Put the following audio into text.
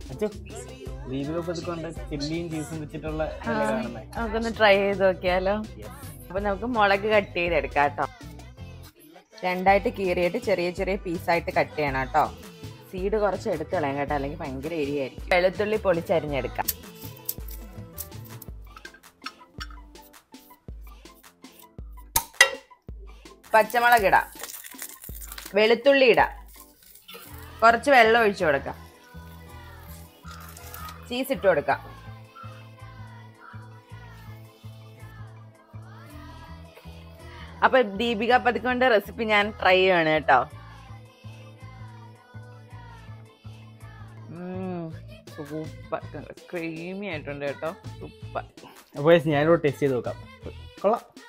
അച്ഛോ ദീപിക പതുക്കൊണ്ട് ചില്ലിയും ചീസും വെച്ചിട്ടുള്ള ഇതല്ലേ കാണുന്നത് നമുക്കൊന്ന് ട്രൈ ചെയ്ത് നോക്കിയാലോ അപ്പൊ നമുക്ക് മുളക് കട്ട് ചെയ്തെടുക്കാം കേട്ടോ രണ്ടായിട്ട് കീറിയിട്ട് ചെറിയ ചെറിയ പീസായിട്ട് കട്ട് ചെയ്യണം കേട്ടോ സീഡ് കുറച്ച് എടുത്ത് കളയാം കേട്ടോ അല്ലെങ്കിൽ ഭയങ്കര എരിയായിരിക്കും വെളുത്തുള്ളി പൊളിച്ചരിഞ്ഞെടുക്കാം പച്ചമുളക് ഇടാം വെളുത്തുള്ളി ഇടാം കുറച്ച് വെള്ളം ഒഴിച്ചു കൊടുക്കാം ചീസ് ഇട്ട് കൊടുക്കാം അപ്പൊ ദീപിക പതിക്കൊണ്ട് റെസിപ്പി ഞാൻ ട്രൈ ചെയ്യാണ് കേട്ടോ സൂപ്പർ ക്രീമി ആയിട്ടുണ്ട് കേട്ടോ സൂപ്പർ അപ്പോൾ ഞാനിവിടെ ടേസ്റ്റ് ചെയ്ത് നോക്കാം കൊള്ളാം